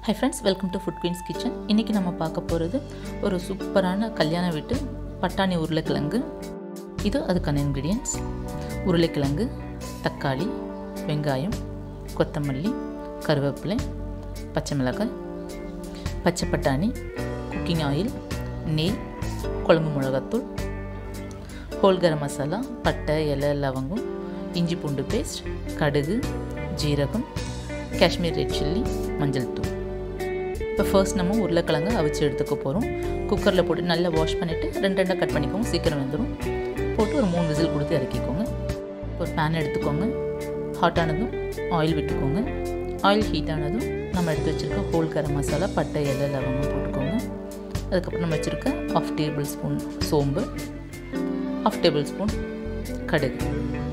high friends welcome to food queens kitchen இன்றைக்கி நம்ம பார்க்க போகிறது ஒரு சூப்பரான கல்யாண வீட்டு பட்டாணி உருளைக்கிழங்கு இது அதுக்கான இன்க்ரீடியன்ட்ஸ் உருளைக்கிழங்கு தக்காளி வெங்காயம் கொத்தமல்லி கருவேப்பிலை பச்சை மிளகாய் பச்சை பட்டாணி குக்கிங் ஆயில் நெய் குழம்பு மிளகாத்தூள் ஹோல் கரம் மசாலா பட்டை இலை லவங்கம் இஞ்சி பூண்டு பேஸ்ட் கடுகு ஜீரகம் காஷ்மீர் ரெட் சில்லி மஞ்சள் தூள் இப்போ ஃபர்ஸ்ட் நம்ம உருளைக்கிழங்கு அவிச்சு எடுத்துக்க போகிறோம் குக்கரில் போட்டு நல்லா வாஷ் பண்ணிவிட்டு ரெண்டு ரெண்டாக கட் பண்ணிக்கோங்க சீக்கிரம் வெந்துடும் போட்டு ஒரு மூணு விசில் கொடுத்து இறக்கிக்கோங்க ஒரு பேன் எடுத்துக்கோங்க ஹாட் ஆனதும் ஆயில் விட்டுக்கோங்க ஆயில் ஹீட் ஆனதும் நம்ம எடுத்து வச்சுருக்க ஹோல் கரம் மசாலா பட்டை இலை லவங்கம் போட்டுக்கோங்க அதுக்கப்புறம் நம்ம வச்சுருக்க ஆஃப் டேபிள் ஸ்பூன் சோம்பு ஆஃப் டேபிள் ஸ்பூன் கடுகு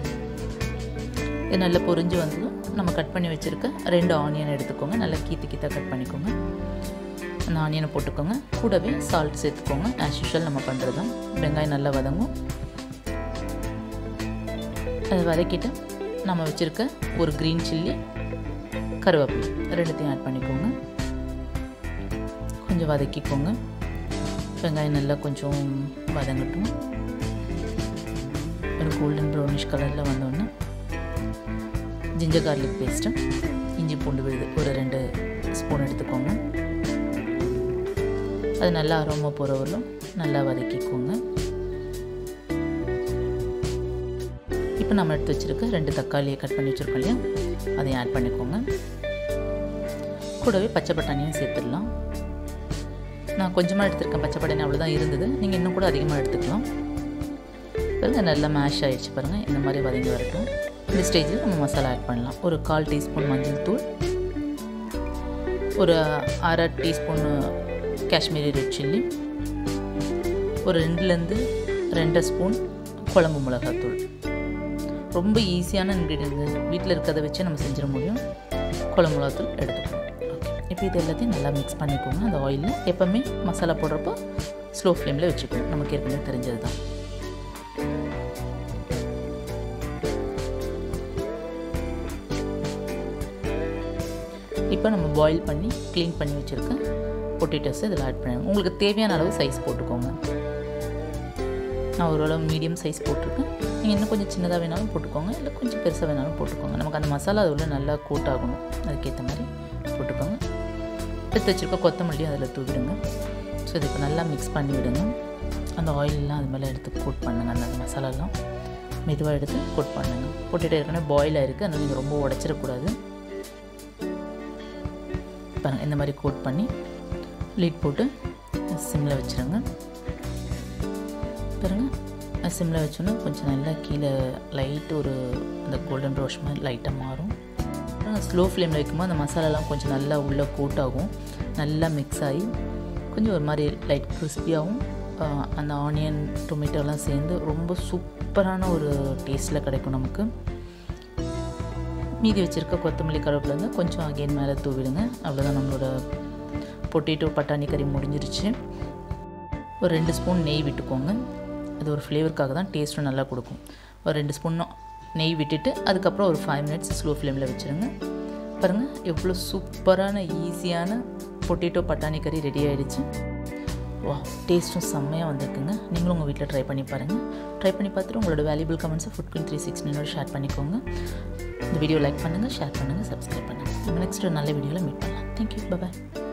இது நல்லா பொரிஞ்சு வந்ததும் நம்ம கட் பண்ணி வச்சுருக்க ரெண்டு ஆனியன் எடுத்துக்கோங்க நல்லா கீத்து கீத்தாக கட் பண்ணிக்கோங்க அந்த ஆனியனை போட்டுக்கோங்க கூடவே சால்ட் சேர்த்துக்கோங்க ஆஸ் யூஷுவல் நம்ம பண்ணுறது தான் வெங்காயம் நல்லா வதங்கும் அதை வதக்கிட்டு நம்ம வச்சுருக்க ஒரு க்ரீன் சில்லி கருவேப்பிலை ரெண்டுத்தையும் ஆட் பண்ணிக்கோங்க கொஞ்சம் வதக்கிக்கோங்க வெங்காயம் நல்லா கொஞ்சம் வதங்கட்டும் ஒரு கோல்டன் ப்ரௌனிஷ் கலரில் வந்தோடனே ஜிஞ்சர் கார்லிக் பேஸ்ட்டு இஞ்சி பூண்டு விழுது ஒரு ரெண்டு ஸ்பூன் எடுத்துக்கோங்க அது நல்லா அரோமா போகிறவர்களும் நல்லா வதக்கிக்கோங்க இப்போ நம்ம எடுத்து வச்சுருக்க ரெண்டு தக்காளியை கட் பண்ணி வச்சுருக்கோம் இல்லையா அதையும் ஆட் பண்ணிக்கோங்க கூடவே பச்சை பட்டாணியும் சேர்த்துடலாம் நான் கொஞ்சமாக எடுத்திருக்கேன் பச்சை பட்டாணி அவ்வளோதான் இருந்தது நீங்கள் இன்னும் கூட அதிகமாக எடுத்துக்கலாம் பாருங்கள் நல்லா மேஷ் ஆகிடுச்சு பாருங்கள் இந்த மாதிரி வதங்கி வரட்டும் இந்த ஸ்டேஜில் நம்ம மசாலா ஆட் பண்ணலாம் ஒரு கால் டீஸ்பூன் மஞ்சள் தூள் ஒரு அரை டீஸ்பூன் காஷ்மீரி ரெட் சில்லி ஒரு ரெண்டுலேருந்து ரெண்டு ஸ்பூன் குழம்பு மிளகாத்தூள் ரொம்ப ஈஸியான இன்க்ரீடியன்ட் வீட்டில் இருக்கிறத வச்சு நம்ம செஞ்சிட முடியும் குழம்பு மிளகாத்தூள் எடுத்துக்கணும் ஓகே இப்போ இது எல்லாத்தையும் நல்லா மிக்ஸ் பண்ணிக்கோங்க அந்த ஆயிலில் எப்போவுமே மசாலா போடுறப்போ ஸ்லோ ஃப்ளேமில் வச்சுக்கணும் நமக்கு ஏற்கனவே தெரிஞ்சது தான் இப்போ நம்ம பாயில் பண்ணி க்ளீன் பண்ணி வச்சுருக்க பொட்டேட்டோஸ் இதில் ஆட் பண்ணுங்க உங்களுக்கு தேவையான அளவு சைஸ் போட்டுக்கோங்க நான் ஓரளவு மீடியம் சைஸ் போட்டிருக்கேன் நீங்கள் இன்னும் கொஞ்சம் சின்னதாக வேணாலும் போட்டுக்கோங்க இல்லை கொஞ்சம் பெருசாக வேணாலும் போட்டுக்கோங்க நமக்கு அந்த மசாலா அது உள்ள நல்லா கோட் ஆகணும் அதுக்கேற்ற மாதிரி போட்டுக்கோங்க எடுத்து வச்சுருக்க கொத்தமல்லியும் அதில் தூவிடுங்க ஸோ இது இப்போ நல்லா மிக்ஸ் பண்ணி விடுங்க அந்த ஆயிலெலாம் அது மேலே எடுத்து கோட் பண்ணுங்கள் அந்த அந்த மசாலாலாம் மெதுவாக எடுத்து கோட் பண்ணுங்கள் பொட்டேட்டோ ஏற்கனவே பாயில் ஆகிருக்கு அதனால் நீங்கள் ரொம்ப உடச்சிடக்கூடாது பாருங்கள் இந்த மாதிரி கோட் பண்ணி லீட் போட்டு சிம்மில் வச்சுருங்க பாருங்கள் சிம்மில் வச்சோன்னா கொஞ்சம் நல்லா கீழே லைட் ஒரு அந்த கோல்டன் ரோஷ் மாதிரி லைட்டாக மாறும் ஸ்லோ ஃப்ளேமில் வைக்கும்போது அந்த மசாலாலாம் கொஞ்சம் நல்லா உள்ளே கோட் ஆகும் நல்லா மிக்ஸ் ஆகி கொஞ்சம் ஒரு மாதிரி லைட் கிறிஸ்பியாகவும் அந்த ஆனியன் டொமேட்டோலாம் சேர்ந்து ரொம்ப சூப்பரான ஒரு டேஸ்ட்டில் கிடைக்கும் நமக்கு மீதி வச்சுருக்க கொத்தமல்லி கருவேப்பிலேருந்து கொஞ்சம் அகெயின் மேலே தூவிடுங்க அவ்வளோதான் நம்மளோட பொட்டேட்டோ பட்டாணி கறி முடிஞ்சிருச்சு ஒரு ரெண்டு ஸ்பூன் நெய் விட்டுக்கோங்க அது ஒரு ஃப்ளேவருக்காக தான் டேஸ்ட்டும் நல்லா கொடுக்கும் ஒரு ரெண்டு ஸ்பூன் நெய் விட்டுட்டு அதுக்கப்புறம் ஒரு ஃபைவ் மினிட்ஸ் ஸ்லோ ஃப்ளேமில் வச்சுருங்க பாருங்கள் எவ்வளோ சூப்பரான ஈஸியான பொட்டேட்டோ பட்டாணி கறி ரெடி ஆகிடுச்சு வா டேஸ்ட்டும் செம்மையாக வந்திருக்குங்க நீங்களும் உங்கள் வீட்டில் ட்ரை பண்ணி பாருங்கள் ட்ரை பண்ணி பார்த்துட்டு உங்களோட வேல்யூபிள் கமெண்ட்ஸை ஃபுட் குயின் த்ரீ சிக்ஸ்டினோட ஷேர் பண்ணிக்கோங்க இந்த வீடியோ லைக் பண்ணுங்கள் ஷேர் பண்ணுங்கள் சப்ஸ்கிரைப் பண்ணுங்கள் நம்ம நெக்ஸ்ட் ஒரு நல்ல வீடியோவில் மீட் பண்ணலாம் தேங்க்யூ பாய்